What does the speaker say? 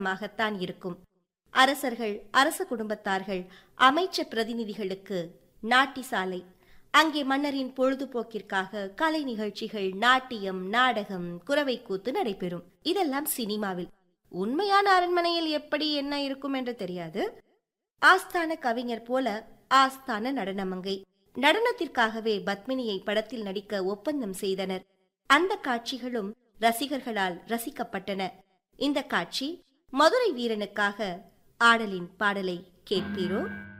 மாகத்தான் இருக்கும் அரசர்கள் அரச குடும்பத்தார்கள் அமைச்ச பிரதிநிதிகளுக்கு நாட்டி சாலை அங்கே மன்னரின் பொழுதுபோக்கிற்காக கலை நிகழ்ச்சிகள் நாட்டியம் நாடகம் குறவை கூத்து நடைபெறும் இதெல்லாம் சினிமாவில் உண்மையான அரண்மனையில் எப்படி என்ன இருக்கும் என்று தெரியாது ஆஸ்தான கவிஞர் போல ஆஸ்தான நடனமங்கை நடனத்திற்காகவே பத்மினியை படத்தில் நடிக்க ஒப்பந்தம் செய்தனர் அந்த காட்சிகளும் ரசிகர்களால் ரசிக்கப்பட்டன இந்த காட்சி மதுரை வீரனுக்காக ஆடலின் பாடலை கேட்பீரோ